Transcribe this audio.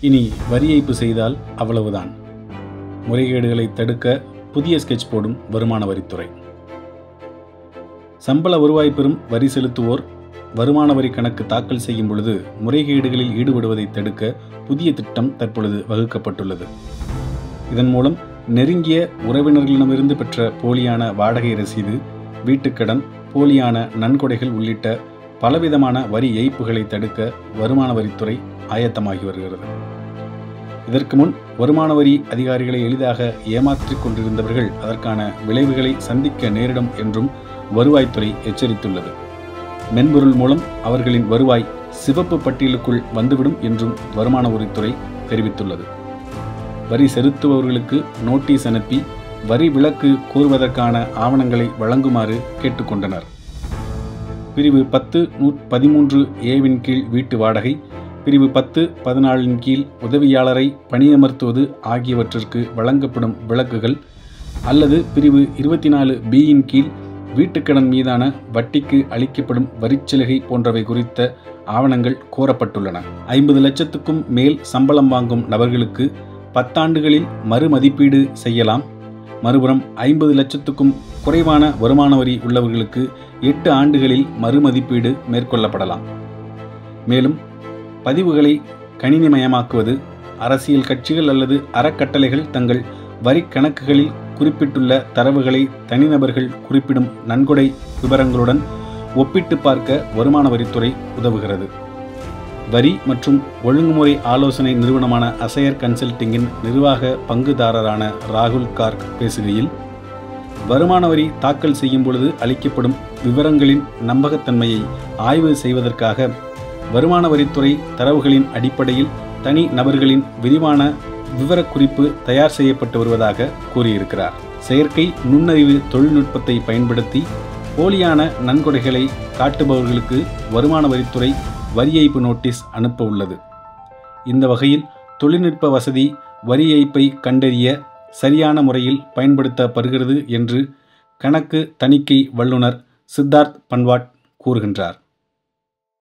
இனி வரி ஏய்ப்பு செய்தால் அவ்வளவுதான் முறைகேடுகளை தடுக்க புதிய ஸ்கெட்ச் போடும் வருமான வரித்துறை சம்பள வருவாய் பெறும் வரி செலுத்துவோர் வருமான வரி கணக்கு தாக்கல் செய்யும் பொழுது முறைகேடுகளில் ஈடுபடுவதை தடுக்க புதிய திட்டம் தற்பொழுது வகுக்கப்பட்டுள்ளது இதன் மூலம் நெருங்கிய உறவினர்களிடமிருந்து பெற்ற போலியான வாடகை ரசீது வீட்டுக்கடன் போலியான நன்கொடைகள் உள்ளிட்ட பலவிதமான வரி ஏய்ப்புகளை தடுக்க வருமான வரித்துறை ஆயத்தமாகி வருகிறது இதற்கு முன் வருமான வரி அதிகாரிகளை எளிதாக ஏமாற்றிக் கொண்டிருந்தவர்கள் அதற்கான விளைவுகளை சந்திக்க நேரிடும் என்றும் வருவாய்த்துறை எச்சரித்துள்ளது மென்பொருள் மூலம் அவர்களின் வருவாய் சிவப்பு பட்டியலுக்குள் வந்துவிடும் என்றும் வருமான வரித்துறை தெரிவித்துள்ளது வரி செலுத்துபவர்களுக்கு நோட்டீஸ் அனுப்பி வரி விலக்கு கோருவதற்கான ஆவணங்களை வழங்குமாறு கேட்டுக்கொண்டனர் பிரிவு பத்து நூ பதிமூன்று ஏவின் கீழ் வீட்டு வாடகை பிரிவு பத்து பதினாலின் கீழ் உதவியாளரை பணியமர்த்துவது ஆகியவற்றிற்கு வழங்கப்படும் விலக்குகள் அல்லது பிரிவு இருபத்தி நாலு பியின் கீழ் வீட்டுக்கடன் மீதான வட்டிக்கு அளிக்கப்படும் வரிச்சலுகை போன்றவை குறித்த ஆவணங்கள் கோரப்பட்டுள்ளன ஐம்பது லட்சத்துக்கும் மேல் சம்பளம் வாங்கும் நபர்களுக்கு பத்தாண்டுகளில் மறுமதிப்பீடு செய்யலாம் மறுபுறம் ஐம்பது லட்சத்துக்கும் குறைவான வருமான வரி உள்ளவர்களுக்கு எட்டு ஆண்டுகளில் மறுமதிப்பீடு மேற்கொள்ளப்படலாம் மேலும் பதிவுகளை கணினிமயமாக்குவது அரசியல் கட்சிகள் அல்லது அறக்கட்டளைகள் தங்கள் வரி கணக்குகளில் குறிப்பிட்டுள்ள தரவுகளை தனிநபர்கள் குறிப்பிடும் நன்கொடை விவரங்களுடன் ஒப்பிட்டு பார்க்க வருமான வரித்துறை உதவுகிறது வரி மற்றும் ஒழுங்குமுறை ஆலோசனை நிறுவனமான அசையர் கன்சல்டிங்கின் நிர்வாக பங்குதாரரான ராகுல் கார்க் பேசுகையில் வருமான வரி தாக்கல் செய்யும் பொழுது அளிக்கப்படும் விவரங்களின் நம்பகத்தன்மையை ஆய்வு செய்வதற்காக வருமான வரித்துறை தரவுகளின் அடிப்படையில் தனி நபர்களின் விரிவான விவரக்குறிப்பு தயார் செய்யப்பட்டு வருவதாக கூறியிருக்கிறார் செயற்கை நுண்ணறிவு தொழில்நுட்பத்தை பயன்படுத்தி போலியான நன்கொடைகளை காட்டுபவர்களுக்கு வருமான வரித்துறை வரி ஏய்ப்பு நோட்டீஸ் அனுப்ப உள்ளது இந்த வகையில் தொழில்நுட்ப வசதி வரி ஏய்ப்பை கண்டறிய சரியான முறையில் பயன்படுத்தப்படுகிறது என்று கணக்கு தணிக்கை வல்லுநர் சித்தார்த் பன்வாட் கூறுகின்றார்